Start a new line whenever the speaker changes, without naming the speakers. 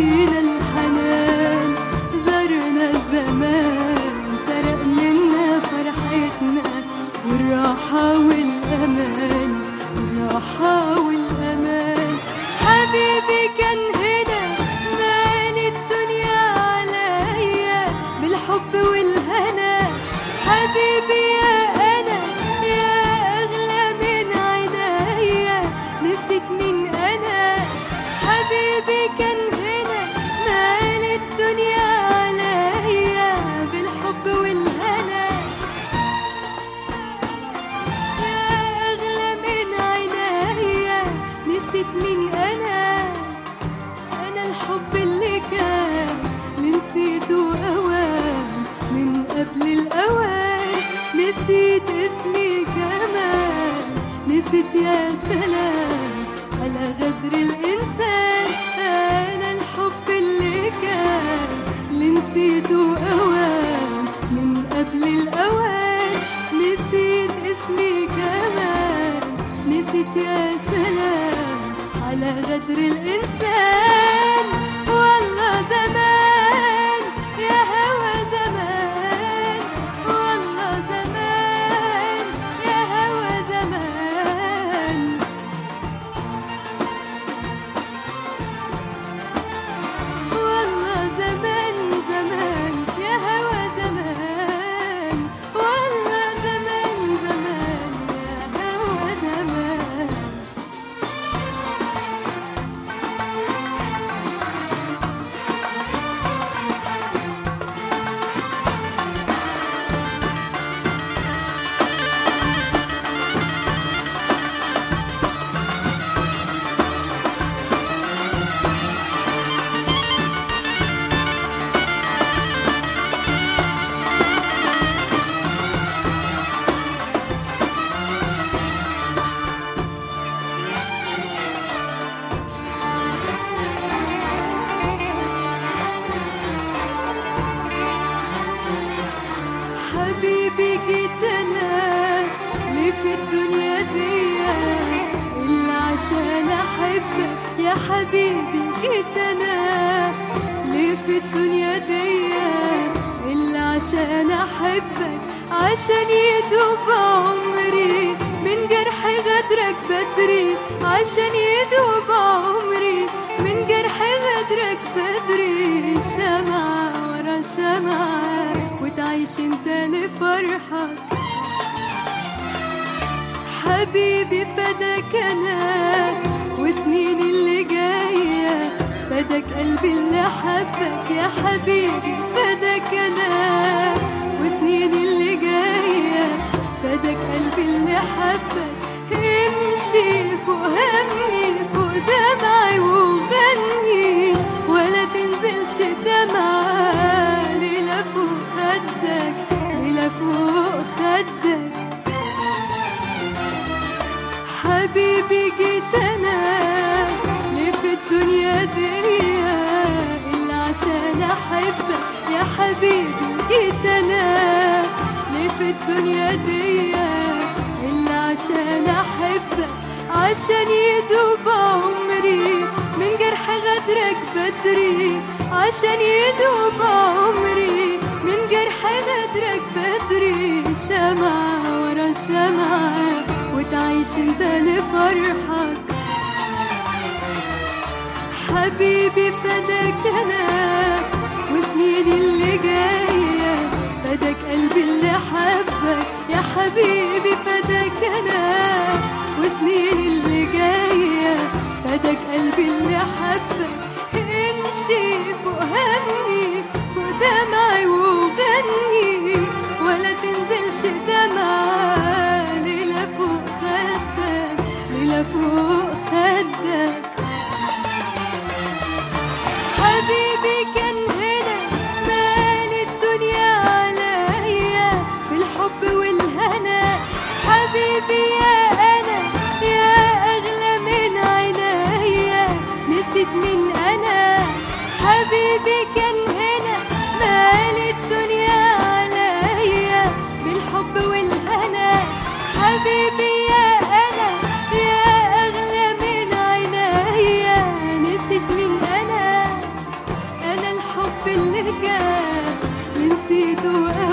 فينا الحنان زرنا الزمان سرق منا فرحتنا والراحة والأمان الراحة والأمان حبيبي كان هنا مال الدنيا عليا بالحب والهنا حبيبي يا أنا يا أغلى من عينيا نسيت مين أنا حبيبي كان هنا مال الدنيا عليا بالحب والهنا يا أغلى من عينيا نسيت مين أنا أنا الحب اللي كان اللي نسيته أوان من قبل الأوان نسيت اسمي كمان نسيت يا سلام على غدر الإنسان أنا الحب اللي كان اللي نسيته أوان من قبل الأوان نسيت اسمي كمان نسيت يا سلام على غدر الإنسان والله زمان يا هوى زمان والله زمان يا هوى زمان والله زمان زمان يا هوى زمان والله زمان زمان يا هوى زمان حبيبي جيت انا ليه في الدنيا دي الا عشان احبك يا حبيبي جيت انا ليه في الدنيا دي الا عشان احبك عشان يدوب عمري من جرح غدرك بدري عشان يدوب عمري من جرح غدرك بدري شمعة ورا شمعة وتعيش انت لفرحك حبيبي فداك انا وسنيني اللي جايه فداك قلبي اللي حبك يا حبيبي فداك انا وسنيني اللي جايه فداك قلبي اللي حبك امشي فوق همي فوق دمعي وغني ولا تنزلش دمعة ليلة فوق خدك ليلة فوق خدك حبيبي جيت انا ليه في الدنيا دي الا عشان احبك يا حبيبي جيت انا ليه في الدنيا دي الا عشان احبك عشان يدوب عمري من جرح غدرك بدري عشان يدوب عمري من جرح غدرك بدري شمعة ورا شمعة وتعيش انت لفرحك حبيبي فداك انا وسنيني اللي جايه فداك قلبي اللي حبك يا حبيبي فداك انا وسنيني اللي جايه فداك قلبي اللي حبك امشي فوق همي فوق دمعي وغني ولا تنزلش دمعة ليلة فوق خدك ليلة فوق خدك حبيبي كان هنا مال الدنيا عليا بالحب والهنا حبيبي يا أنا يا أغلى من عينيا نسيت من أنا حبيبي كان هنا مال الدنيا عليا بالحب والهنا حبيبي يا أنا يا أغلى من عينيا نسيت من أنا وقال